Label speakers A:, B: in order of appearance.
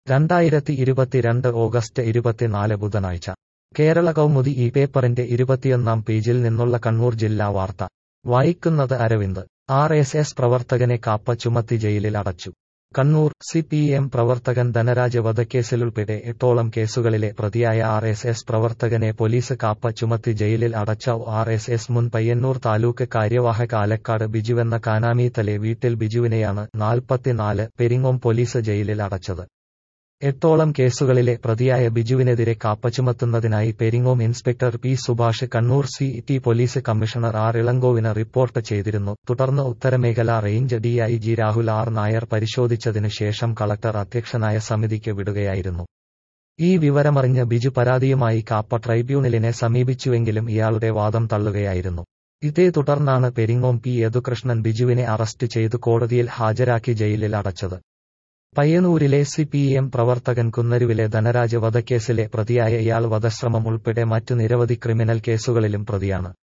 A: രണ്ടായിരത്തി ഇരുപത്തിരണ്ട് ഓഗസ്റ്റ് ഇരുപത്തിനാല് ബുധനാഴ്ച കേരള കൗമുദി ഈ പേപ്പറിന്റെ ഇരുപത്തിയൊന്നാം പേജിൽ നിന്നുള്ള കണ്ണൂർ ജില്ലാ വാർത്ത വായിക്കുന്നത് അരവിന്ദ് ആർ എസ് എസ് പ്രവർത്തകനെ കാപ്പ ചുമത്തി ജയിലിൽ അടച്ചു കണ്ണൂർ സി പി എം പ്രവർത്തകൻ ധനരാജ് വധക്കേസിലുൾപ്പെടെ എട്ടോളം കേസുകളിലെ പ്രതിയായ ആർ എസ് എസ് പ്രവർത്തകനെ പോലീസ് കാപ്പ ചുമത്തി ജയിലിൽ അടച്ച ആർ എസ് എസ് മുൻ പയ്യന്നൂർ താലൂക്ക് കാര്യവാഹക ആലക്കാട് ബിജുവെന്ന കാനാമീത്തലെ വീട്ടിൽ ബിജുവിനെയാണ് നാൽപ്പത്തിനാല് പെരിങ്ങോം പോലീസ് ജയിലിൽ അടച്ചത് എട്ടോളം കേസുകളിലെ പ്രതിയായ ബിജുവിനെതിരെ കാപ്പ ചുമത്തുന്നതിനായി Peringome inspector P Subhash Kannur C T police commissioner R ഇളങ്കോവിന് റിപ്പോർട്ട് ചെയ്തിരുന്നു തുടർന്ന് ഉത്തരമേഖല range DIG Rahul R Nair പരിശോധിച്ചതിനു ശേഷം കളക്ടർ അധ്യക്ഷനായ സമിതിക്ക് വിടുകയായിരുന്നു ഈ വിവരമറിഞ്ഞ ബിജു പരാതിയുമായി കാപ്പ ട്രൈബ്യൂണലിനെ സമീപിച്ചുവെങ്കിലും ഇയാളുടെ വാദം തള്ളുകയായിരുന്നു ഇതേ തുടർന്നാണ് പെരിങ്ങോം പി യദുകൃഷ്ണൻ ബിജുവിനെ അറസ്റ്റ് ചെയ്തു കോടതിയിൽ ഹാജരാക്കി ജയിലിൽ അടച്ചത് പയ്യന്നൂരിലെ സി പി എം പ്രവർത്തകൻ കുന്നരുവിലെ ധനരാജ് വധക്കേസിലെ പ്രതിയായ ഇയാൾ വധശ്രമം ഉൾപ്പെടെ മറ്റു നിരവധി ക്രിമിനൽ കേസുകളിലും പ്രതിയാണ്